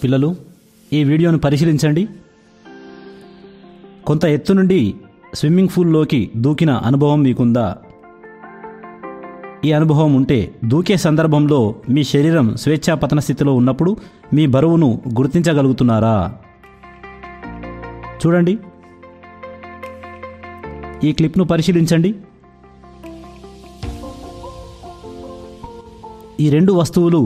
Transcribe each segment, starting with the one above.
పిల్లలు ఈ వీడియోను పరిశీలించండి కొంత ఎత్తు నుండి స్విమ్మింగ్ పూల్లోకి దూకిన అనుభవం మీకుందా ఈ అనుభవం ఉంటే దూకే సందర్భంలో మీ శరీరం స్వేచ్ఛా పతన స్థితిలో ఉన్నప్పుడు మీ బరువును గుర్తించగలుగుతున్నారా చూడండి ఈ క్లిప్ను పరిశీలించండి ఈ రెండు వస్తువులు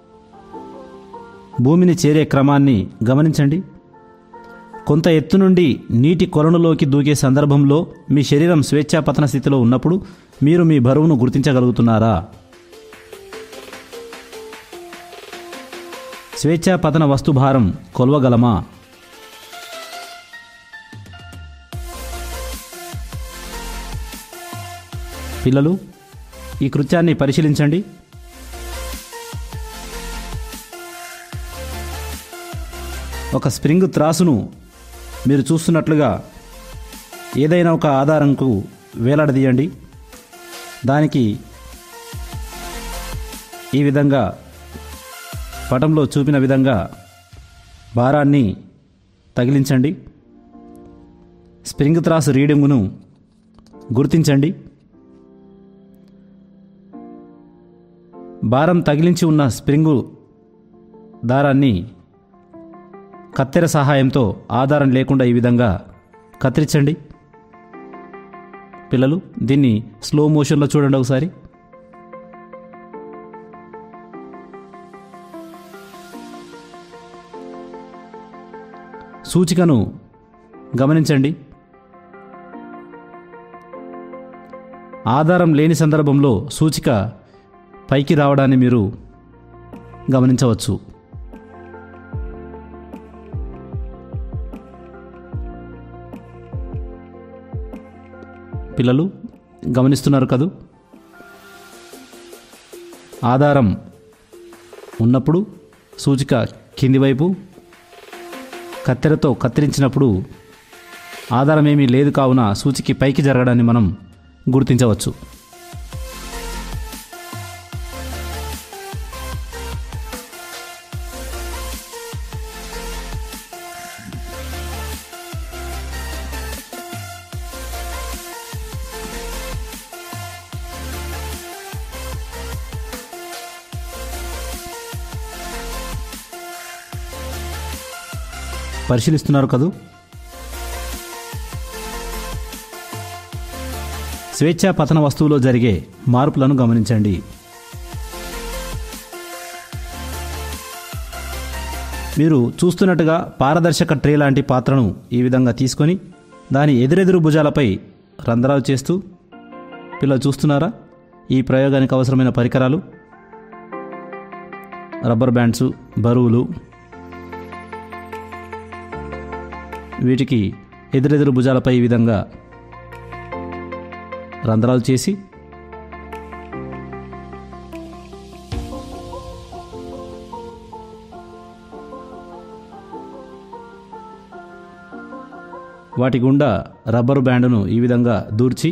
భూమిని చేరే క్రమాన్ని గమనించండి కొంత ఎత్తు నుండి నీటి కొలనులోకి దూకే సందర్భంలో మీ శరీరం స్వేచ్ఛా పతన స్థితిలో ఉన్నప్పుడు మీరు మీ బరువును గుర్తించగలుగుతున్నారా స్వేచ్ఛా పతన వస్తుభారం కొలవగలమా పిల్లలు ఈ కృత్యాన్ని పరిశీలించండి ఒక స్ప్రింగ్ త్రాసును మీరు చూస్తున్నట్లుగా ఏదైనా ఒక ఆధారంకు వేలాడదీయండి దానికి ఈ విధంగా పటంలో చూపిన విధంగా భారాన్ని తగిలించండి స్ప్రింగ్ త్రాసు రీడింగును గుర్తించండి భారం తగిలించి ఉన్న స్ప్రింగు దారాన్ని కత్తెర సహాయంతో ఆధారం లేకుండా ఈ విధంగా కత్తిరించండి పిల్లలు దీన్ని స్లో మోషన్లో చూడండి ఒకసారి సూచికను గమనించండి ఆధారం లేని సందర్భంలో సూచిక పైకి రావడాన్ని మీరు గమనించవచ్చు పిల్లలు గమనిస్తున్నారు కదూ ఆధారం ఉన్నప్పుడు సూచిక కింది వైపు కత్తెరతో కత్తిరించినప్పుడు ఆధారం ఏమీ లేదు కావున సూచికి పైకి జరగడాన్ని మనం గుర్తించవచ్చు పరిశీలిస్తున్నారు కదూ స్వేచ్ఛా పతన వస్తువులో జరిగే మార్పులను గమనించండి మీరు చూస్తున్నట్టుగా పారదర్శక ట్రే లాంటి పాత్రను ఈ విధంగా తీసుకొని దాని ఎదురెదురు భుజాలపై రంధ్రాలు చేస్తూ పిల్లలు చూస్తున్నారా ఈ ప్రయోగానికి అవసరమైన పరికరాలు రబ్బర్ బ్యాండ్స్ బరువులు వీటికి ఎదురెదురు భుజాలపై ఈ విధంగా రంధ్రాలు చేసి వాటి గుండా రబ్బరు బ్యాండును ఈ విధంగా దూర్చి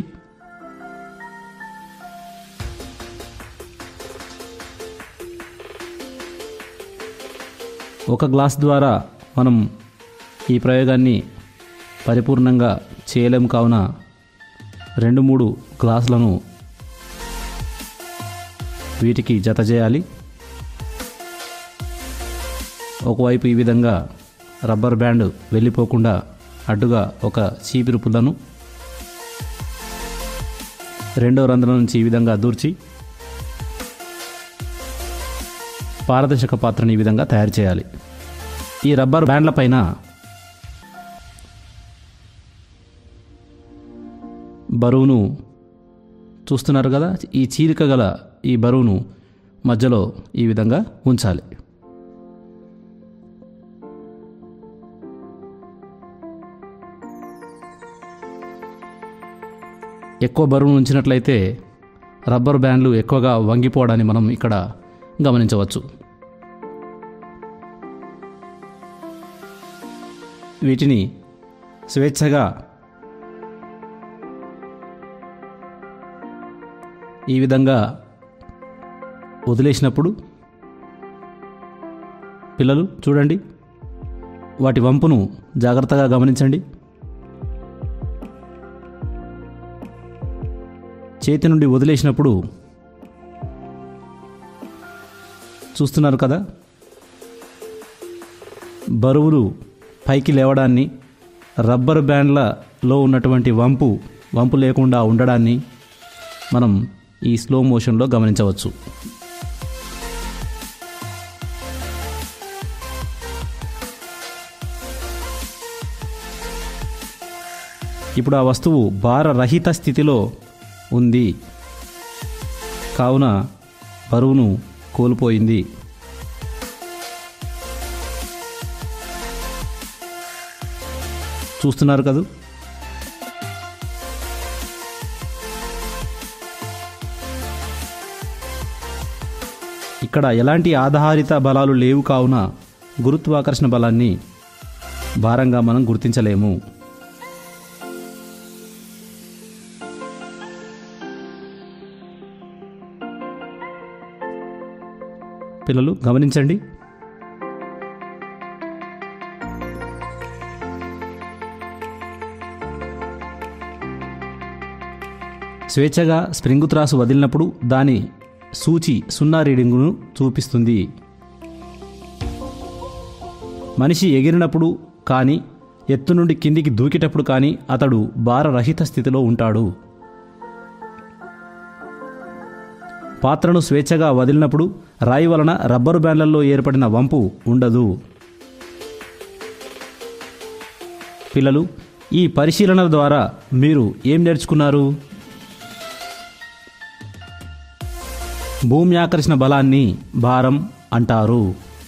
ఒక గ్లాస్ ద్వారా మనం ఈ ప్రయోగాన్ని పరిపూర్ణంగా చేయలేము కావున రెండు మూడు గ్లాసులను వీటికి జత చేయాలి ఒకవైపు ఈ విధంగా రబ్బర్ బ్యాండ్ వెళ్ళిపోకుండా అడ్డుగా ఒక చీపిరి పుల్లను రెండో రంధ్రం నుంచి ఈ విధంగా దూర్చి పారదర్శక పాత్రని ఈ విధంగా తయారు చేయాలి ఈ రబ్బర్ బ్యాండ్ల పైన బరువును చూస్తున్నారు కదా ఈ చీలిక గల ఈ బరువును మధ్యలో ఈ విధంగా ఉంచాలి ఎక్కువ బరువును ఉంచినట్లయితే రబ్బర్ బ్యాండ్లు ఎక్కువగా వంగిపోవడాన్ని మనం ఇక్కడ గమనించవచ్చు వీటిని స్వేచ్ఛగా ఈ విధంగా వదిలేసినప్పుడు పిల్లలు చూడండి వాటి వంపును జాగ్రత్తగా గమనించండి చేతి నుండి వదిలేసినప్పుడు చూస్తున్నారు కదా బరువులు పైకి లేవడాన్ని రబ్బర్ బ్యాండ్లలో ఉన్నటువంటి వంపు వంపు లేకుండా ఉండడాన్ని మనం ఈ స్లో మోషన్లో గమనించవచ్చు ఇప్పుడు ఆ వస్తువు భారరహిత స్థితిలో ఉంది కావున బరువును కోల్పోయింది చూస్తున్నారు కదూ ఇక్కడ ఎలాంటి ఆధారిత బలాలు లేవు కావున గురుత్వాకర్షణ బలాన్ని భారంగా మనం గుర్తించలేము పిల్లలు గమనించండి స్వేచ్ఛగా స్ప్రింగు త్రాసు వదిలినప్పుడు దాని సూచి సున్నా రీడింగును చూపిస్తుంది మనిషి ఎగిరినప్పుడు కానీ ఎత్తు నుండి కిందికి దూకేటప్పుడు కానీ అతడు భారరహిత స్థితిలో ఉంటాడు పాత్రను స్వేచ్ఛగా వదిలినప్పుడు రాయి వలన రబ్బరు బ్యాండ్లలో ఏర్పడిన వంపు ఉండదు పిల్లలు ఈ పరిశీలన ద్వారా మీరు ఏం నేర్చుకున్నారు భూమి ఆకర్షణ బలాన్ని భారం అంటారు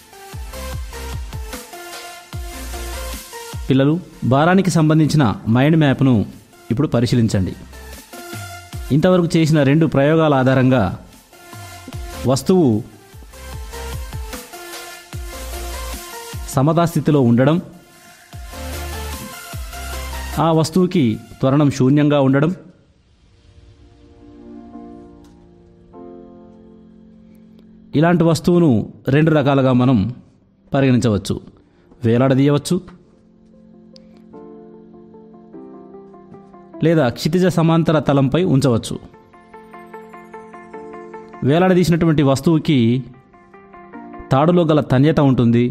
పిల్లలు భారానికి సంబంధించిన మైండ్ మ్యాప్ను ఇప్పుడు పరిశీలించండి ఇంతవరకు చేసిన రెండు ప్రయోగాల ఆధారంగా వస్తువు సమతా స్థితిలో ఉండడం ఆ వస్తువుకి త్వరణం శూన్యంగా ఉండడం ఇలాంటి వస్తువును రెండు రకాలుగా మనం పరిగణించవచ్చు వేలాడదీయవచ్చు లేదా క్షితిజ సమాంతర తలంపై ఉంచవచ్చు వేలాడదీసినటువంటి వస్తువుకి తాడులో గల తన్యత ఉంటుంది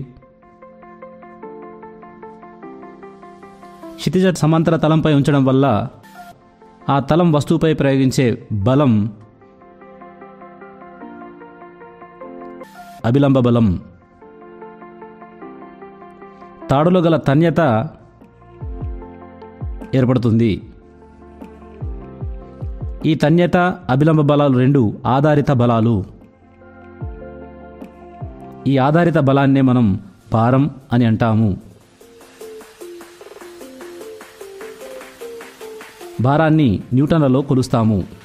క్షితిజ సమాంతర తలంపై ఉంచడం వల్ల ఆ తలం వస్తువుపై ప్రయోగించే బలం అభిలంబ బలం తాడులో గల తన్యత ఏర్పడుతుంది ఈ తన్యత అభిలంబ బలాలు రెండు ఆధారిత బలాలు ఈ ఆధారిత బలాన్నే మనం భారం అని అంటాము భారాన్ని న్యూటన్లలో కొలుస్తాము